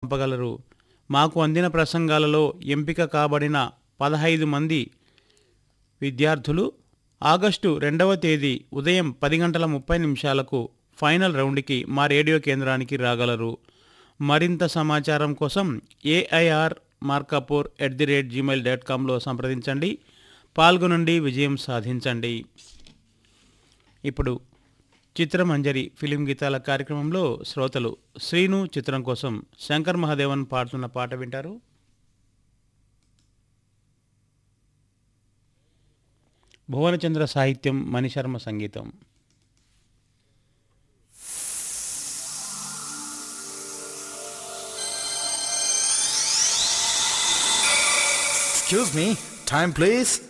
పంపగలరు మాకు అందిన ప్రసంగాలలో ఎంపిక కాబడిన పదహైదు మంది విద్యార్థులు ఆగస్టు రెండవ తేదీ ఉదయం పది గంటల ముప్పై నిమిషాలకు ఫైనల్ రౌండ్కి మా రేడియో కేంద్రానికి రాగలరు మరింత సమాచారం కోసం AIR Markapur at the rate Gmail dot కామ్లో సంప్రదించండి పాల్గొనండి విజయం సాధించండి ఇప్పుడు చిత్రమంజరి ఫిలిం గీతాల కార్యక్రమంలో శ్రోతలు శ్రీను చిత్రం కోసం శంకర్ మహాదేవన్ పాడుతున్న పాట వింటారు భువనచంద్ర సాహిత్యం మణిశర్మ సంగీతం Excuse me, time please.